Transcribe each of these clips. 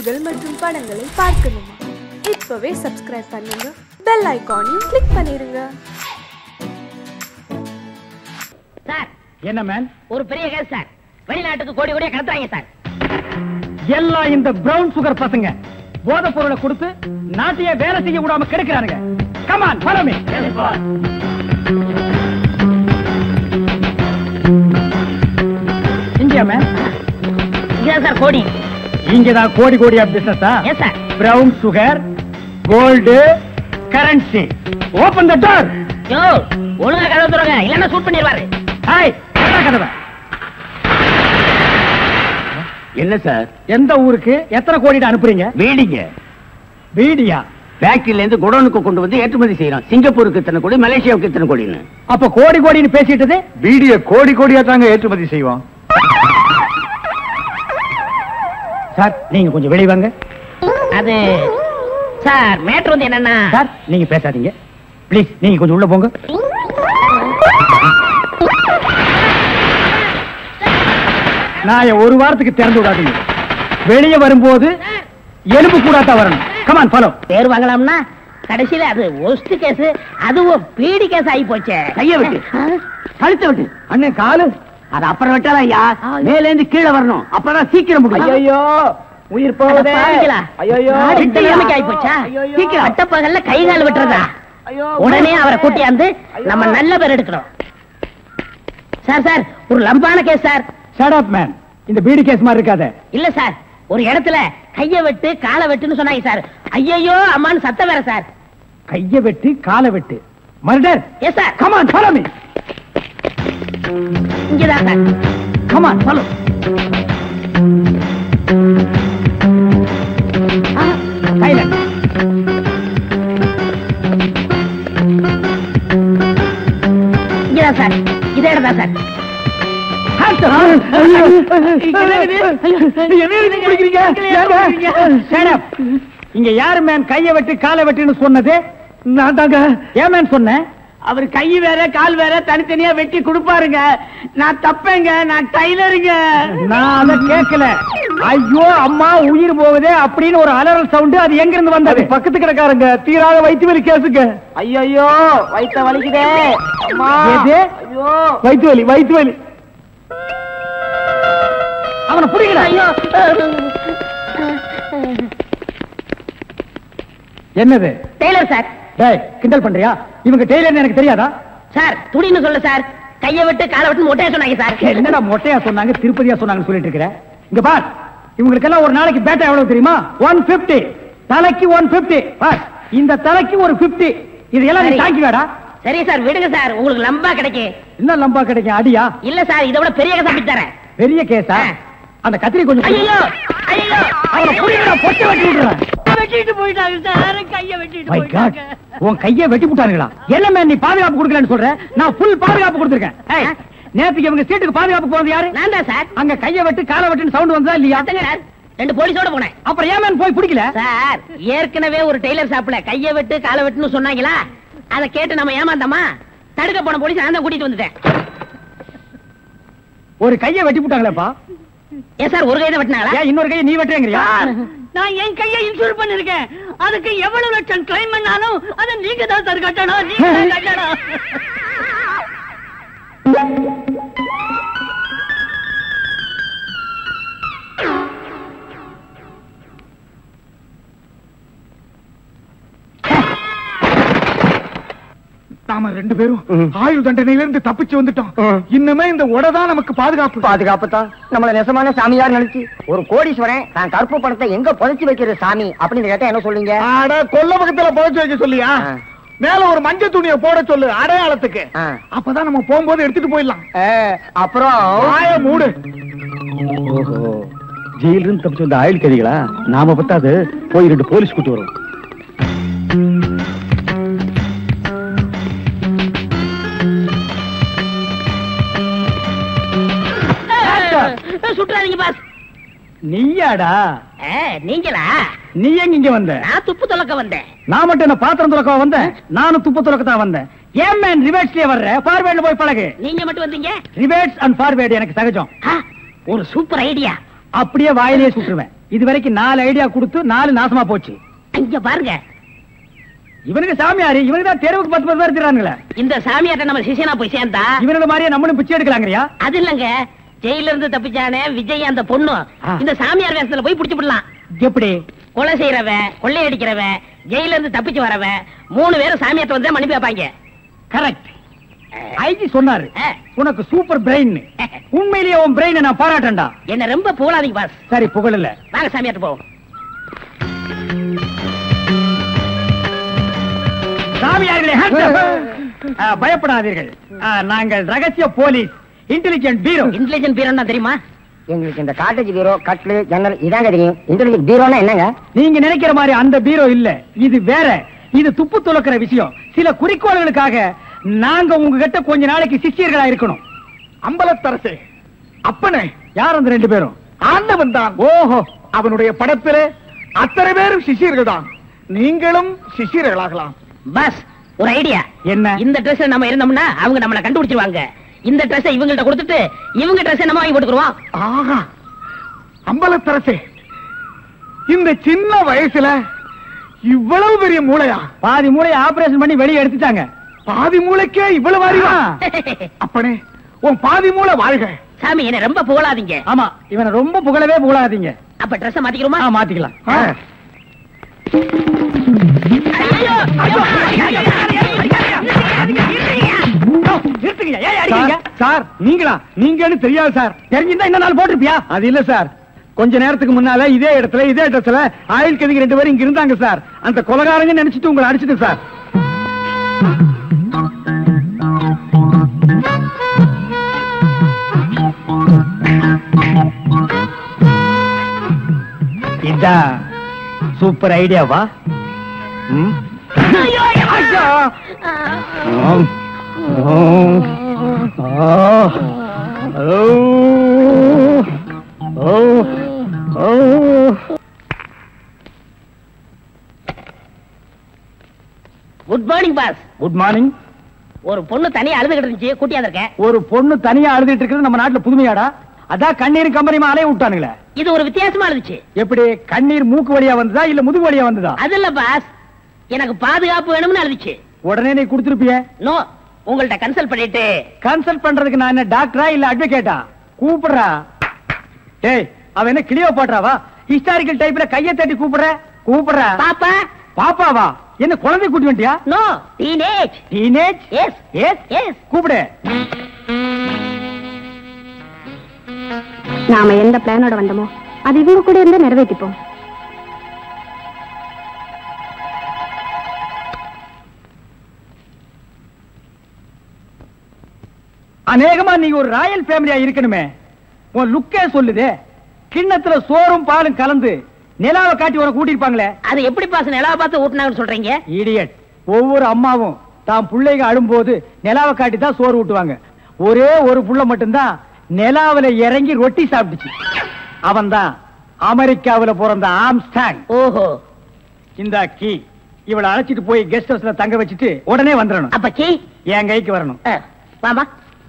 நிகழ்ச்சிகள் மற்றும் படங்களை பார்க்கணுமா இப்பவே சப்ஸ்கிரைப் பண்ணுங்க பெல் ஐகானையும் கிளிக் பண்ணிருங்க சார் என்ன மேன் ஒரு பெரிய கேஸ் சார் வெளிநாட்டுக்கு கோடி கோடியா கடத்துறாங்க சார் எல்லாம் இந்த பிரவுன் சுகர் பசங்க போதை பொருளை கொடுத்து நாட்டையே வேலை செய்ய விடாம கெடுக்கிறானுங்க come on follow me India man இங்கதான் சார் கோடி இங்கதான் கோடி கோடியா பிசினஸா yes sir brown sugar gold currency open the door yo ஒழுங்கா கதவு துறங்க இல்லன்னா ஷூட் பண்ணிடுவாரு ஹாய் கதவை என்ன சார் எந்த ஊருக்கு எத்தனை கோடிட்டு அனுப்புறீங்க வீடிங்க வீடியா ஃபேக்டரியில இருந்து குடோனுக்கு கொண்டு வந்து ஏற்றுமதி செய்யறோம் சிங்கப்பூருக்கு இத்தனை கோடி மலேசியாவுக்கு இத்தனை கோடின்னு அப்ப கோடி கோடின்னு பேசிட்டது வீடிய கோடி கோடியா தாங்க ஏற்றுமதி செய்வோம் சார் நீங்க கொஞ்சம் வெளிய வாங்க அது சார் மேட்ரு வந்து என்னன்னா சார் நீங்க பேசாதீங்க ப்ளீஸ் நீங்க கொஞ்சம் உள்ள போங்க நான் ஒரு வாரத்துக்கு திறந்து விடாதீங்க வெளியே வரும்போது எலும்பு கூடாத்தா வரணும் கமான் ஃபாலோ பேர் வாங்கலாம்னா கடைசியில அது ஒஸ்ட் கேஸ் அதுவும் பீடி கேஸ் ஆகி போச்சே கைய விட்டு கழுத்த விட்டு அண்ணன் காலு அது அப்புறம் விட்டாலும் ஐயா மேல இருந்து கீழே வரணும் அப்பதான் சீக்கிரம் முடியும் ஐயோ உயிர் அட பாவிங்களா. நாடு இந்த நிலைமைக்கு ஆகி போச்சா சீக்கிரம் அட்டப்பகல்ல கை கால் விட்டுறதா உடனே அவரை கூட்டியாந்து நம்ம நல்ல பேர் எடுக்கணும் சார் சார் ஒரு லம்பான case sir shut up man இந்த பீடி கேஸ் மாதிரி இருக்காத இல்ல சார் ஒரு இடத்துல கைய வெட்டு காலை வெட்டுன்னு சொன்னாங்க சார் ஐயையோ அம்மான்னு சத்தம் வேற சார் கைய வெட்டு காலை வெட்டு murder yes sir come on follow me இங்கதான் சார் கமான் ஃபாலோ சைலண்ட் இங்கதான் சார் இதே இடம் தான் சார் இங்க யாரு மேன் கைய வெட்டு காலை வெட்டுன்னு சொன்னது நான் தாங்க ஏன் மேன் சொன்னேன் அவர் கை வேற கால் வேற தனித்தனியா வெட்டி கொடுப்பாருங்க நான் தப்பேங்க நான் டைலருங்க நான் அத கேட்கல ஐயோ அம்மா உயிர் போகுதே அப்படின்னு ஒரு அலறல் சவுண்ட் அது எங்க இருந்து வந்தது பக்கத்து கிடக்காரங்க தீராத வயிற்று வலி கேசுங்க ஐயோ வயித்த வலிக்குதே அம்மா எது? ஐயோ வயிற்று வலி வயிற்று வலி அவனை புரியல ஐயோ என்னது டெய்லர் சார் டேய் கிண்டல் பண்றியா இவங்க டெய்லர் எனக்கு தெரியாதா சார் துணின்னு சொல்ல சார் கைய விட்டு காலை விட்டு மொட்டையா சொன்னாங்க சார் என்னடா மொட்டையா சொன்னாங்க திருப்பதியா சொன்னாங்கன்னு சொல்லிட்டு இருக்கிற இங்க பார் இவங்களுக்கெல்லாம் ஒரு நாளைக்கு பேட்டா எவ்வளவு தெரியுமா ஒன் பிப்டி தலைக்கு ஒன் பிப்டி பார் இந்த தலைக்கு ஒரு பிப்டி இதெல்லாம் நீ சரி. தாங்கி வேடா சரி சார் விடுங்க சார் உங்களுக்கு லம்பா கிடைக்கும் என்ன லம்பா கிடைக்கும் அடியா இல்ல சார் இதை விட பெரிய கதை அப்படி தரேன் பெரிய கேஸா ஆ. அந்த கத்திரி கொஞ்சம் கொடு. ஐயோ ஐயோ அவனை புரியல பொட்டை வெட்டி விடுறேன் வெட்டிட்டு போயிட்டாங்க சார் கைய வெட்டிட்டு மை காட் உன் கைய வெட்டி விட்டானுங்களா என்ன மேன் நீ பாதுகாப்பு கொடுக்கலன்னு சொல்ற நான் ஃபுல் பாதுகாப்பு கொடுத்திருக்கேன் ஏய், நேத்துக்கு இவங்க சீட்டுக்கு பாதுகாப்பு போனது யாரு நான் தான் சார் அங்க கைய வெட்டு காலை வெட்டுன்னு சவுண்ட் வந்ததா இல்லையா அத்தங்க சார் ரெண்டு போலீஸோட போனேன் அப்புறம் ஏன் மேன் போய் பிடிக்கல சார் ஏற்கனவே ஒரு டெய்லர் ஷாப்ல கைய வெட்டு காலை வெட்டுன்னு சொன்னாங்களா அதை கேட்டு நம்ம ஏமாந்தோமா தடுக்க போன போலீஸ் நான் தான் கூட்டிட்டு வந்துட்டேன் ஒரு கைய வெட்டி விட்டாங்களேப்பா ஏன் சார் ஒரு கைதை வெட்டினாங்களா ஏன் இன்னொரு கைய நீ வெட்டுறேங்கறியா நான் என் கையை இன்சூர் பண்ணிருக்கேன் அதுக்கு எவ்வளவு லட்சம் கிளைம் பண்ணாலும் அதை நீங்க தான் சார் கட்டணும் நீங்க தான் கட்டணும் நாம ரெண்டு பேரும் ஆயுள் தண்டனையில இருந்து தப்பிச்சு வந்துட்டோம் இன்னுமே இந்த உடதான் நமக்கு பாதுகாப்பு பாதுகாப்பு தான் நம்மள நெசமான சாமியார் நினைச்சு ஒரு கோடீஸ்வரன் நான் கருப்பு பணத்தை எங்க புதைச்சு வைக்கிறது சாமி அப்படின்னு கேட்டா என்ன சொல்லுங்க ஆட கொல்ல பக்கத்துல புதைச்சு வைக்க சொல்லியா ஆ. மேல ஒரு மஞ்சள் துணியை போட சொல்லு அடையாளத்துக்கு ஆ. அப்பதான் நம்ம போகும்போது எடுத்துட்டு போயிடலாம் அப்புறம் வாய மூடு ஜெயில இருந்து தப்பிச்சு வந்த ஆயுள் கைதிகளா நாம பத்தாது போய் ரெண்டு போலீஸ் கூட்டி வரும் சுற்றாதீங்க பாஸ் நீயாடா ஏ, நீங்களா நீ எங்க இங்க வந்த நான் துப்பு துலக்க வந்தேன் நான் மட்டும் என்ன பாத்திரம் துறக்க வந்தேன் நானும் துப்பு துறக்கத்தான் வந்தேன் ஏன் மேன் ரிவர்ஸ்லயே வர்ற ஃபார்வேர்ட்ல போய் பழகு நீங்க மட்டும் வந்தீங்க ரிவர்ஸ் அண்ட் ஃபார்வேர்டு எனக்கு சகஜம் ஆ, ஒரு சூப்பர் ஐடியா அப்படியே வாயிலே சுட்டுருவேன் இது வரைக்கும் நாலு ஐடியா கொடுத்து நாலு நாசமா போச்சு இங்க பாருங்க இவனுக்கு சாமியாரு இவனுக்கு தான் தெருவுக்கு பத்து பத்து பேர் இருக்கிறாங்களே இந்த சாமியார்ட்ட நம்ம சிஷியனா போய் சேர்ந்தா இவனோட மாதிரியே நம்மளும் பிச்சை எடுக்கலாங்கறியா அது இல்லங்க ஜெயில இருந்து தப்பிச்சானே விஜய் அந்த பொண்ணு ஆ. இந்த சாமியார் வேஷத்துல போய் புடிச்சு விடலாம் எப்படி கொலை செய்யறவன் கொள்ளையடிக்கிறவன் ஜெயில இருந்து தப்பிச்சு வரவன் மூணு பேரும் சாமியார்ட்ட வந்து மன்னிப்பு வைப்பாங்க கரெக்ட் ஐஜி சொன்னாரு ஆ. உனக்கு சூப்பர் பிரெயின் உண்மையிலேயே உன் பிரெயினை நான் பாராட்டேன்டா என்ன ரொம்ப புகழாதீங்க பாஸ் சரி புகழல வாங்க சாமியார்ட்ட போவோம் சாமியார்களே hands up. ஆ, பயப்படாதீர்கள் ஆ, நாங்கள் ரகசிய போலீஸ் இன்டெலிஜென்ட் பீரோ இன்டெலிஜென்ட் பீரோன்னா தெரியுமா எங்களுக்கு இந்த காட்டேஜ் பீரோ கட்லு ஜன்னல் இதாங்க தெரியும் இன்டர்நெட் பீரோனா என்னங்க நீங்க நினைக்கிற மாதிரி அந்த பீரோ இல்ல இது வேற இது துப்பு துளக்கிற விஷயம் சில குறிக்கோள்களுக்காக நாங்க உங்ககிட்ட கொஞ்ச நாளைக்கு சிஷியர்களா இருக்கணும் அம்பலத்தரசே அப்பனே யார் அந்த ரெண்டு பேரும் ஆண்டவன் தான் ஓஹோ அவனுடைய படத்திலே அத்தனை பேரும் சிஷியர்கள் தான் நீங்களும் சிஷியர்களாகலாம் பாஸ் ஒரு ஐடியா என்ன இந்த ட்ரெஸ் நம்ம இருந்தோம்னா அவங்க நம்மள கண்டுபிடிச்சிருவாங்க இந்த ட்ரெஸ் இவங்கள்ட்ட கொடுத்துட்டு இவங்க ட்ரெஸ் நம்ம வாங்கி போட்டுக்குருவோம் ஆஹா அம்பலத்தரசே இந்த சின்ன வயசுல இவ்வளவு பெரிய மூளையா பாதி மூளையை ஆபரேஷன் பண்ணி வெளியே எடுத்துட்டாங்க பாதி மூளைக்கே இவ்வளவு அறிவா அப்பனே உன் பாதி மூளை வாழ்க சாமி என்ன ரொம்ப புகழாதீங்க ஆமா இவனை ரொம்ப புகழவே புகழாதீங்க அப்ப ட்ரெஸ் மாத்திக்கிறோமா ஆ, மாத்திக்கலாம் ஆ. ஐயோ, ஐயோ, ஐயோ, நிறுத்துங்க ஏன் அடிக்கிறீங்க சார், சார் நீங்களா நீங்கன்னு தெரியாது சார் தெரிஞ்சிருந்தா இன்னும் நாள் போட்டிருப்பியா அது இல்ல சார் கொஞ்ச நேரத்துக்கு முன்னால இதே இடத்துல இதே இடத்துல ஆயுள் கதிக்கு ரெண்டு பேரும் இங்க இருந்தாங்க சார் அந்த கொலகாரங்க நினைச்சிட்டு உங்களை அடிச்சிட்டு சார் இதான் சூப்பர் ஐடியாவா ம்? ஐயா! ஆம். ஆம். ஆ. ஓ. ஓ. ஓ. Good morning boss good morning ஒரு பொண்ணு தனியா அழுதுகிட்டு இருந்துச்சு கூட்டியா இருக்கேன் ஒரு பொண்ணு தனியா அழுதுட்டு இருக்கிறது நம்ம நாட்டுல புதுமையாடா அதான் கண்ணீர் கம்பரியமா அலைய விட்டானுங்களே இது ஒரு வித்தியாசமா இருந்துச்சு எப்படி கண்ணீர் மூக்கு வழியா வந்ததா இல்ல முதுகு வழியா வந்ததா அது இல்ல பாஸ் எனக்கு பாதுகாப்பு வேணும்னு அழுதுச்சு உடனே நீ கொடுத்துருப்பிய நோ உங்கள்ட்ட கன்சல்ட் பண்ணிட்டு கன்சல்ட் பண்றதுக்கு நான் என்ன டாக்டரா இல்ல அட்வொகேட்டா கூப்பிடுறா டேய் அவ என்ன கிளியோ பாட்றாவா ஹிஸ்டாரிக்கல் டைப்ல கைய தட்டி கூப்பிடுற கூப்பிடுறா பாப்பா பாப்பாவா என்ன குழந்தை கூட்டி வந்துட்டியா no teenage teenage yes yes yes கூப்பிடு நாம எந்த பிளானோட வந்தோமோ அது இவங்க கூட இருந்து நிறைவேற்றிப்போம் அநேகமா நீங்க ஒரு ராயல் ஃபேமிலியா இருக்கணுமே உன் லுக்கே சொல்லுதே கிண்ணத்துல சோறும் பாலும் கலந்து நிலாவை காட்டி உனக்கு கூட்டிருப்பாங்களே அது எப்படி பாஸ் நிலாவை பார்த்து ஊட்டினாங்கன்னு சொல்றீங்க இடியட் ஒவ்வொரு அம்மாவும் தாம் பிள்ளைங்க அழும்போது நிலாவை காட்டி தான் சோறு ஊட்டுவாங்க ஒரே ஒரு புள்ள மட்டும்தான் நிலாவுல இறங்கி ரொட்டி சாப்பிட்டுச்சு அவன் தான் அமெரிக்காவுல பிறந்த ஆம்ஸ்டாங் ஓஹோ இந்த கீ இவளை அழைச்சிட்டு போய் கெஸ்ட் ஹவுஸ்ல தங்க வச்சுட்டு உடனே வந்துடணும் அப்ப கீ என் கைக்கு வரணும் அஹ், வாமா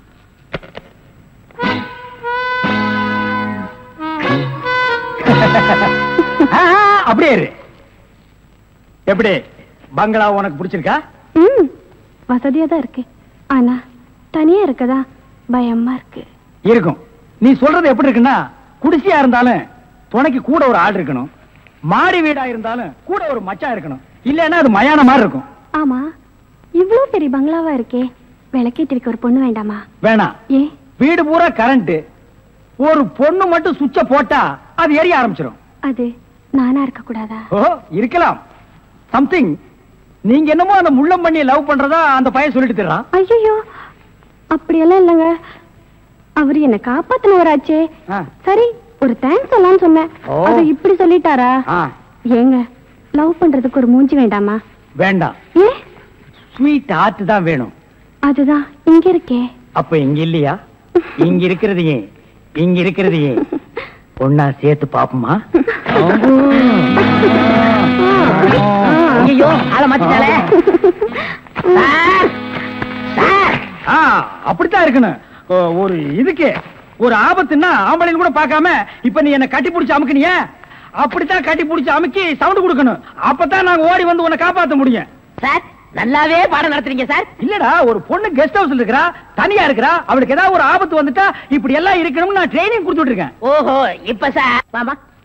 ஆ, ஆ, அப்படியே இரு எப்படி பங்களா உனக்கு பிடிச்சிருக்கா ம் வசதியா தான் இருக்கு ஆனா தனியா இருக்கதா பயமா இருக்கு இருக்கும் நீ சொல்றது எப்படி இருக்குன்னா குடிசையா இருந்தாலும் துணைக்கு கூட ஒரு ஆள் இருக்கணும் மாடி வீடா இருந்தாலும் கூட ஒரு மச்சான் இருக்கணும் இல்லைன்னா அது மயான மாதிரி இருக்கும் ஆமா இவ்ளோ பெரிய பங்களாவா இருக்கே விளக்கேற்றிருக்க ஒரு பொண்ணு வேண்டாமா வேணாம் ஏ வீடு பூரா கரண்ட் ஒரு பொண்ணு மட்டும் சுவிட்ச போட்டா அது எரிய ஆரம்பிச்சிடும் அது நானா இருக்க கூடாதா ஓ இருக்கலாம் சம்திங் நீங்க என்னமோ அந்த முள்ளம் பண்ணி லவ் பண்றதா அந்த பையன் சொல்லிட்டு தர்றான் ஐயோ அப்படியெல்லாம் இல்லைங்க அவர் என்ன காப்பாத்தினவராச்சே ஆ. சரி ஒரு தேங்க்ஸ் சொல்லலாம்னு சொன்னேன் ஓ. அது இப்படி சொல்லிட்டாரா ஆ, ஏங்க லவ் பண்றதுக்கு ஒரு மூஞ்சி வேண்டாமா வேண்டாம் ஏ ஸ்வீட் ஹார்ட் தான் வேணும் அதுதான் இங்க இருக்கே அப்ப இங்க இல்லையா இங்க இருக்கிறது ஏன் இங்க இருக்கிறது ஏன் ஒன்னா சேர்த்து பாப்போமா ஐயோ ஆள மாத்திட்டாலே சார் சார் ஆ, அப்படித்தான் இருக்கணும் ஓ, ஒரு இதுக்கு ஒரு ஆபத்துன்னா ஆம்பளைன்னு கூட பார்க்காம இப்ப நீ என்ன கட்டி பிடிச்சு அமுக்குனிய அப்படித்தான் கட்டி பிடிச்சி அமுக்கி சவுண்ட் கொடுக்கணும் அப்பதான் நாங்க ஓடி வந்து உன்னை காப்பாத்த முடியும் சார் நல்லாவே பாடம் நடத்துறீங்க சார் இல்லடா ஒரு பொண்ணு கெஸ்ட் ஹவுஸ்ல இருக்கறா தனியா இருக்கறா அவளுக்கு ஏதாவது ஒரு ஆபத்து வந்துட்டா இப்படி எல்லாம் இருக்கணும்னு நான் ட்ரைனிங் கொடுத்துட்டு இருக்கேன் ஓஹோ இப்ப சார் மாமா